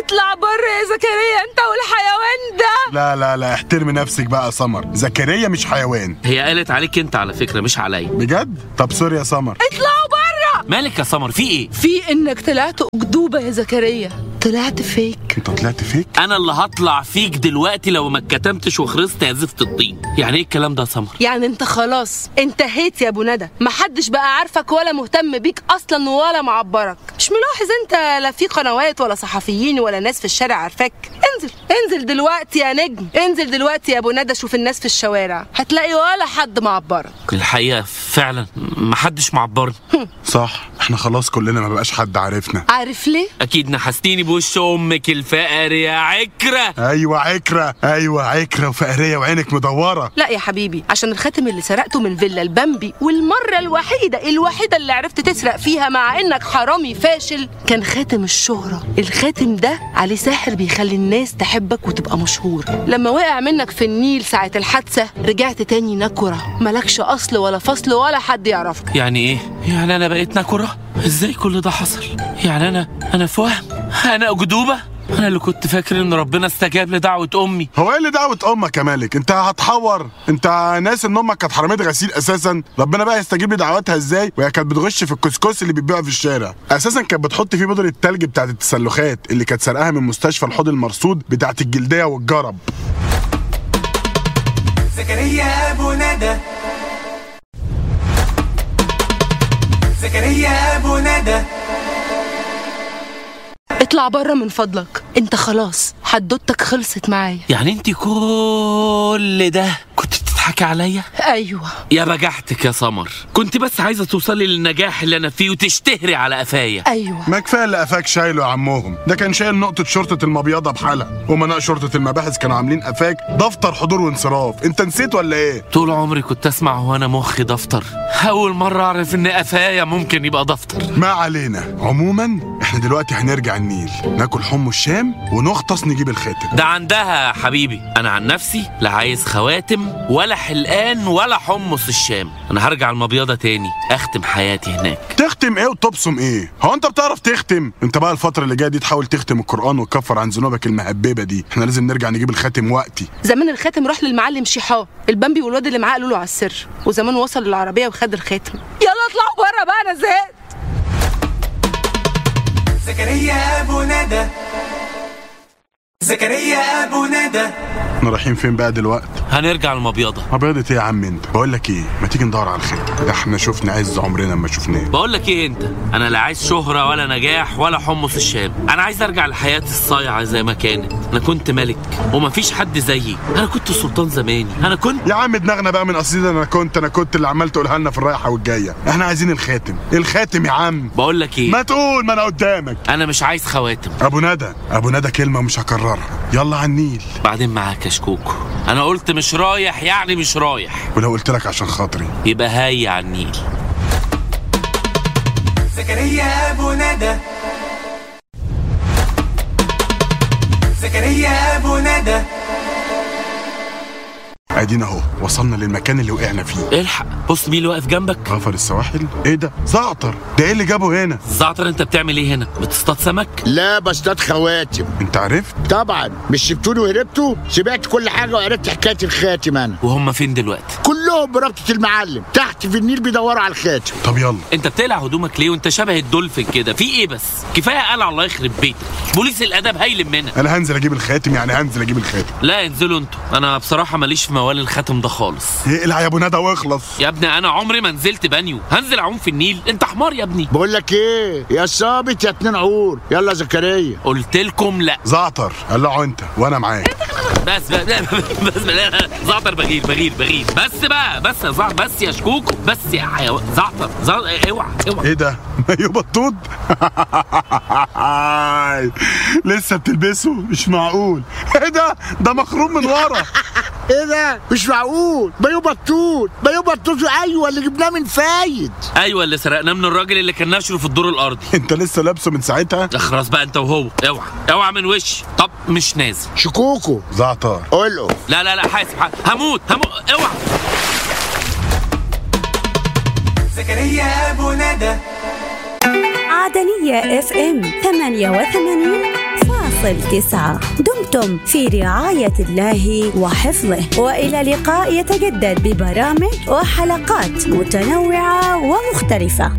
اطلع بره يا زكريا انت والحيوان ده لا لا لا احترمي نفسك بقى يا سمر زكريا مش حيوان هي قالت عليك انت على فكره مش عليا بجد طب سوري يا سمر اطلعوا بره مالك يا سمر في ايه في انك طلعت اكدوبه يا زكريا طلعت فيك انت طلعت فيك انا اللي هطلع فيك دلوقتي لو ما اتكتمتش وخرست يا زفت الطين يعني ايه الكلام ده يا سمر يعني انت خلاص انتهيت يا ابو ندى محدش بقى عارفك ولا مهتم بيك اصلا ولا معبرك مش ملاحظ انت لا في قنوات ولا صحفيين ولا ناس في الشارع عارفاك انزل انزل دلوقتي يا نجم انزل دلوقتي يا ابو ندى شوف الناس في الشوارع هتلاقي ولا حد معبرك الحقيقه فعلا محدش معبرني صح احنا خلاص كلنا ما بقاش حد عارفنا عارف ليه اكيد نحستيني بوش امك الفقر يا عكره ايوه عكره ايوه عكره وفقريه وعينك مدوره لا يا حبيبي عشان الخاتم اللي سرقته من فيلا البامبي والمرة الوحيدة الوحيدة اللي عرفت تسرق فيها مع انك حرامي فاشل كان خاتم الشهرة الخاتم ده عليه ساحر بيخلي الناس تحبك وتبقى مشهور لما وقع منك في النيل ساعة الحادثة رجعت تاني نكرة ملكش اصل ولا فصل ولا حد يعرفك يعني ايه يعني انا بقيت نكره ازاي كل ده حصل يعني انا انا في وهم انا اكدوبه انا اللي كنت فاكر ان ربنا استجاب لدعوه امي هو ايه اللي دعوة امك يا مالك انت هتحور انت ناس ان امك كانت حراميه غسيل اساسا ربنا بقى يستجيب لدعواتها ازاي وهي كانت بتغش في الكسكس اللي بيتباع في الشارع اساسا كانت بتحط فيه بودره التلج بتاعت التسلخات اللي كانت سرقاها من مستشفى الحوض المرصود بتاعت الجلديه والجرب زكريا أبو ندى زكريا أبو ندى اطلع بره من فضلك انت خلاص حدوتك خلصت معايا يعني انت كل ده كنت بتضحكي عليا ايوه يا بجحتك يا سمر كنت بس عايزه توصلي للنجاح اللي انا فيه وتشتهري على قفايا ايوه ما كفايه اللي قفاك شايله يا عمهم ده كان شايل نقطه شرطه المبيضه بحالها امناء شرطه المباحث كانوا عاملين قفاك دفتر حضور وانصراف انت نسيت ولا ايه طول عمري كنت اسمع وانا مخي دفتر اول مره اعرف ان قفايا ممكن يبقى دفتر ما علينا عموما احنا دلوقتي هنرجع النيل ناكل حم الشام ونغطس نجيب الخاتم ده عندها يا حبيبي انا عن نفسي لا عايز خواتم ولا حلقان ولا حمص الشام انا هرجع المبيضه تاني اختم حياتي هناك تختم ايه وتبصم ايه هو انت بتعرف تختم انت بقى الفتره اللي جايه دي تحاول تختم القران وتكفر عن ذنوبك المهببه دي احنا لازم نرجع نجيب الخاتم وقتي زمان الخاتم راح للمعلم شيحاه البامبي والواد اللي معاه قالوا له على السر وزمان وصل العربيه وخد الخاتم يلا اطلعوا بره بقى انا زهقت زكريا أبو ندى زكريا أبو ندى احنا رايحين فين بقى دلوقتي هنرجع المبيضه مبيضة ايه يا عم انت بقول لك ايه ما تيجي ندور على الخاتم ده احنا شفنا عز عمرنا ما شفناه بقول لك ايه انت انا لا عايز شهره ولا نجاح ولا حمص الشام انا عايز ارجع لحياتي الصايعه زي ما كانت انا كنت ملك ومفيش حد زيي انا كنت سلطان زماني انا كنت يا عم دماغنا بقى من قصيدة انا كنت انا كنت اللي عمال تقولها لنا في الرايحه والجايه احنا عايزين الخاتم الخاتم يا عم بقول لك ايه ما تقول ما انا قدامك انا مش عايز خواتم ابو ندى ابو ندى كلمه مش هكررها يلا على النيل بعدين معاك يا شكوكو انا قلت مش رايح يعني مش رايح ولو قلت لك عشان خاطري يبقى هاي على النيل زكريا أبو ندى زكريا أبو ندى ادينا اهو وصلنا للمكان اللي وقعنا فيه الحق بص مين اللي واقف جنبك غفر السواحل ايه ده زعتر ده ايه اللي جابه هنا زعتر انت بتعمل ايه هنا بتصطاد سمك لا بصطاد خواتم انت عرفت طبعا مش سبتوني وهربتوا سمعت كل حاجه وعرفت حكايه الخاتم انا وهم فين دلوقتي كلهم بربطه المعلم تحت في النيل بيدوروا على الخاتم طب يلا انت بتقلع هدومك ليه وانت شبه الدولفين كده في ايه بس كفايه قلع الله يخرب بيتك بوليس الادب هيلم منها انا هنزل اجيب الخاتم يعني هنزل اجيب الخاتم لا انزلوا انتوا انا بصراحه ماليش في موال الخاتم ده خالص اقلع يا ابو ندى واخلص يا ابني انا عمري ما نزلت بانيو هنزل اعوم في النيل انت حمار يا ابني بقول لك ايه يا صابت يا اتنين عور يلا زكريا قلت لكم لا زعتر قلعه انت وانا معاك بس بس بس, بس لا لا زعتر بغير بغير بغير بس بقى بس يا زعتر بس يا شكوكو بس يا حيوان زعتر زعتر اوعى اوعى ايه ده مايو بطوط لسه بتلبسه مش معقول ايه ده ده مخروم من ورا ايه ده مش معقول بيو بطوط بيو بطوط ايوه اللي جبناه من فايد ايوه اللي سرقناه من الراجل اللي كان نشره في الدور الارضي انت لسه لابسه من ساعتها اخرس بقى انت وهو اوعى اوعى من وشي طب مش نازل شكوكو زعتر قول له لا لا لا حاسب حاسب. هموت هموت اوعى زكريا أبو ندى عدنية اف ام 88 فاصلة فاصل تسعة دمتم في رعاية الله وحفظه وإلى لقاء يتجدد ببرامج وحلقات متنوعة ومختلفة